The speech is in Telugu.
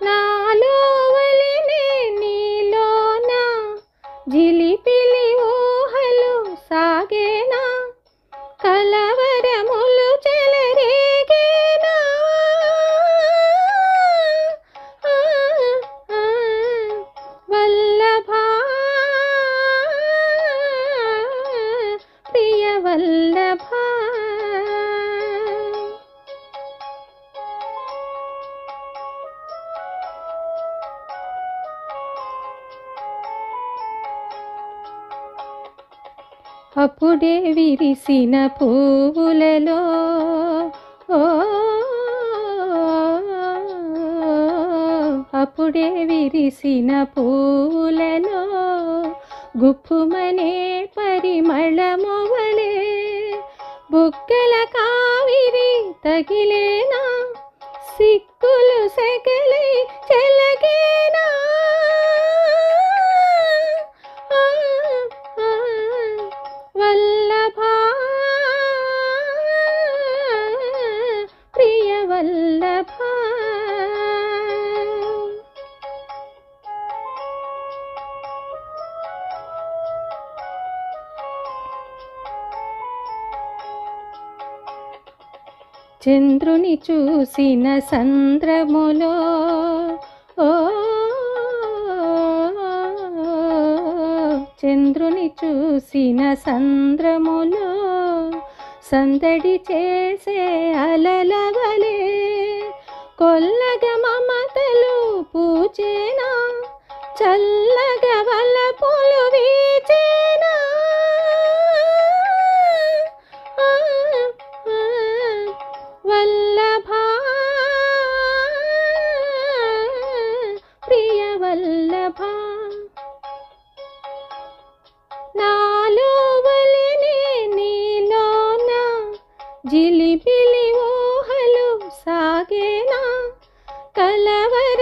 నాలో వలెనే నీలోన జిలిపిలి ఊహలు సాగేనా కలవరములు చెలరేగేనా ఆ, ఆ, వల్లభా ప్రియ వల్లభా అప్పుడే విరిసిన పువ్వులలో ఓ అప్పుడే విరిసిన పువ్వులలో గుప్పుమనే పరిమళమువలే బుగ్గల కావిరి తగిలేనా సిక్కులు సెగలై చెలగేనా ఆ, ఆ, వల్లభా ప్రియ వల్లభా చంద్రుని చూసిన సంద్రములో ఓ చంద్రుని చూసిన సంద్రములో సందడి చేసే అలలవలే కొల్లగ మమతలు పూచేనా చల్లగ వలపులు వీచేనా ఆ, ఆ, వల్లభా ప్రియ వల్లభా నాలో వలెనే నీలోన జిలిబిలి ఊహలు సాగేనా కలవర